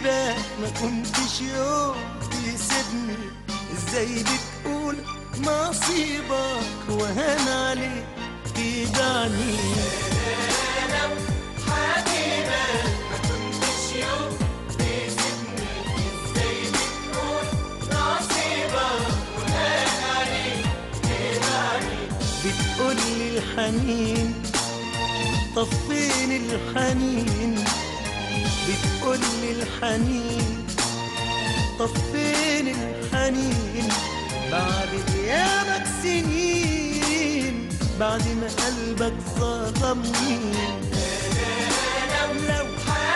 حبيبك ما كنتش يوم تسيبني ازاي بتقول نصيبك وهان عليك تدعني بتقول لي الحنين طب فين الحنين بتقول لي الحنين طب فين الحنين بعد غيابك سنين بعد ما قلبك ظلمني لو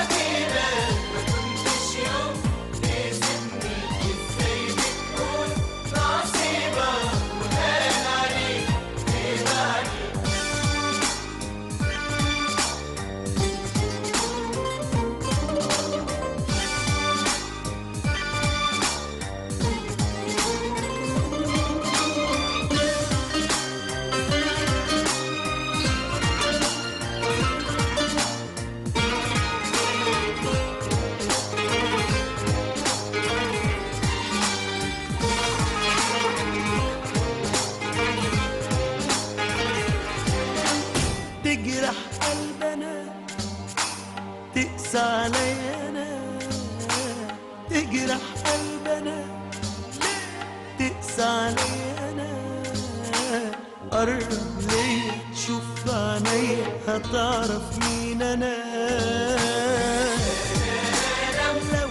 تجرح قلبنا تقسى عليا انا تجرح قلبنا تقسى عليا انا قرب ليا شوف عينيا هتعرف مين انا لو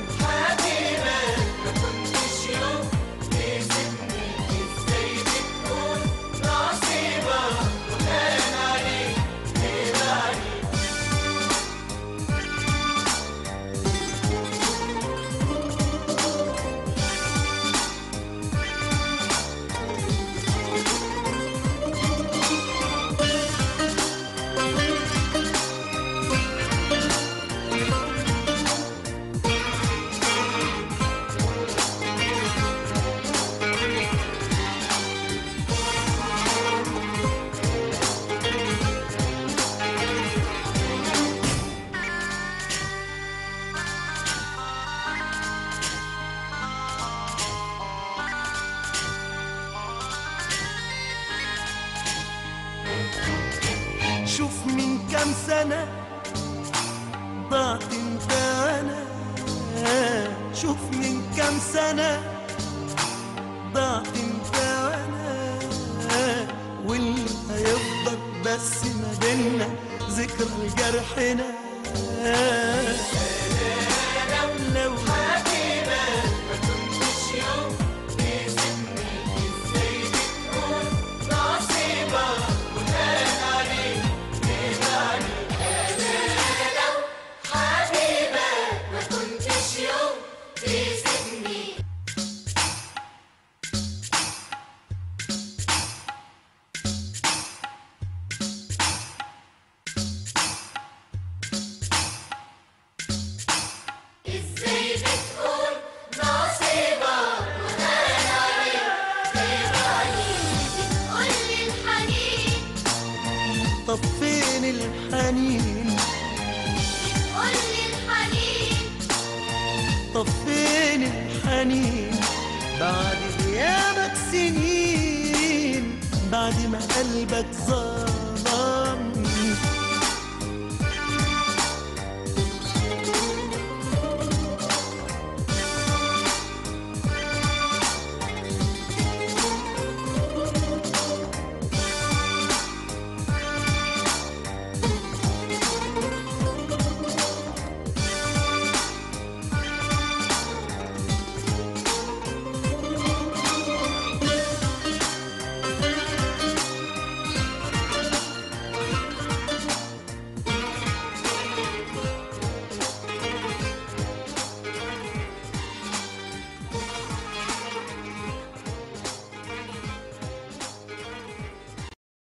شوف من كام سنة ضعت انت وانا شوف من كام سنة ضعت انت وانا واللي هيفضل بس ما بينا ذكرى جرحنا لو ازاي بتقول نصيبك وهان عليك تبعني بتقولي الحنين طب فين الحنين بتقولي الحنين طب فين الحنين بعد غيابك سنين بعد ما قلبك زار